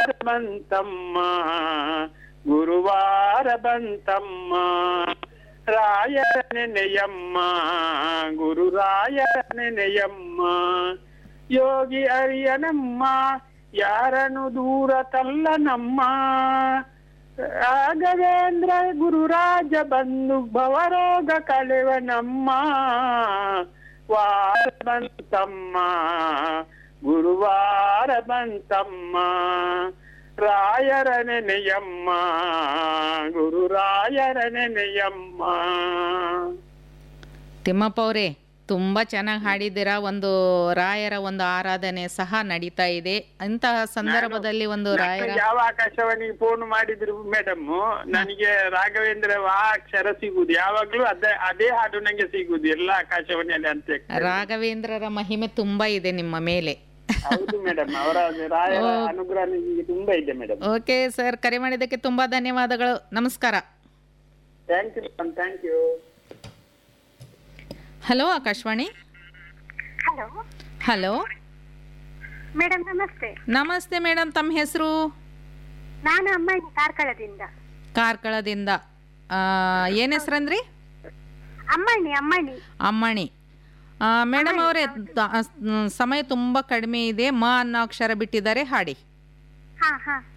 ಬಂತಮ್ಮ ಗುರುವಾರ ಬಂತಮ್ಮ ರಾಯರ ನೆನೆಯಮ್ಮ ಗುರು ರಾಯರ ನೆನೆಯಮ್ಮ ಯೋಗಿ ಅರಿಯನಮ್ಮ ಯಾರನು ದೂರ ತಲ್ಲ ನಮ್ಮ ರಾಘವೇಂದ್ರ ಗುರುರಾಜ ಬಂದು ಭವರೋಗ ಕಳೆವನಮ್ಮ ವಾರ ಬಂತಮ್ಮ ಗುರುವಾರ ಬಂತಮ್ಮ ರಾಯರ ನೆನೆಯಮ್ಮ ಗುರು ರಾಯರ ನೆನೆಯಮ್ಮ ತಿಮ್ಮಪ್ಪ ಅವರೇ ತುಂಬ ಚೆನ್ನಾಗಿ ಹಾಡಿದ್ದೀರಾ ಒಂದು ರಾಯರ ಒಂದು ಆರಾಧನೆ ಸಹ ನಡೀತಾ ಇದೆ ಇಂತಹ ಸಂದರ್ಭದಲ್ಲಿ ಒಂದು ರಾಯರ ಯಾವ ಆಕಾಶವಾಣಿಗೆ ಫೋನ್ ಮಾಡಿದ್ರು ಮೇಡಮ್ ನನಗೆ ರಾಘವೇಂದ್ರ ಆ ಅಕ್ಷರ ಸಿಗುದು ಯಾವಾಗ್ಲೂ ಅದೇ ಅದೇ ಹಾಡು ನಂಗೆ ಸಿಗುದು ಎಲ್ಲ ಆಕಾಶವಾಣಿಯಲ್ಲಿ ಅಂತ ಹೇಳ್ತಾರೆ. ರಾಘವೇಂದ್ರರ ಮಹಿಮೆ ತುಂಬ ಇದೆ ನಿಮ್ಮ ಮೇಲೆ ಹೌದು ಮೇಡಮ್ ಅವರ ರಾಯರ ಅನುಗ್ರಹ ನಿಮಗೆ ತುಂಬಾ ಇದೆ ಮೇಡಮ್ ಓಕೆ ಸರ್ ಕರೆ ಮಾಡಿದ್ದಕ್ಕೆ ತುಂಬ ಧನ್ಯವಾದಗಳು ನಮಸ್ಕಾರ thank you madam thank you hello Akashvani hello hello madam ನಮಸ್ತೆ ನಮಸ್ತೆ ಮೇಡಮ್ ತಮ್ಮ ಹೆಸರು ನಾನು ಅಮ್ಮಣ್ಣಿ ಕಾರ್ಕಳದಿಂದ ಕಾರ್ಕಳದಿಂದ ಏನು ಹೆಸರಂದ್ರಿ ಅಮ್ಮಣ್ಣಿ ಅಮ್ಮಣ್ಣಿ ಅಮ್ಮಣಿ ಮೇಡಮ್ ಅವರೇ ತ- ಸ್- ಸಮಯ ತುಂಬ ಕಡಿಮೆ ಇದೆ ಮ ಅನ್ನೋ ಅಕ್ಷರ ಬಿಟ್ಟಿದ್ದಾರೆ ಹಾಡಿ ಹಾ ಹಾ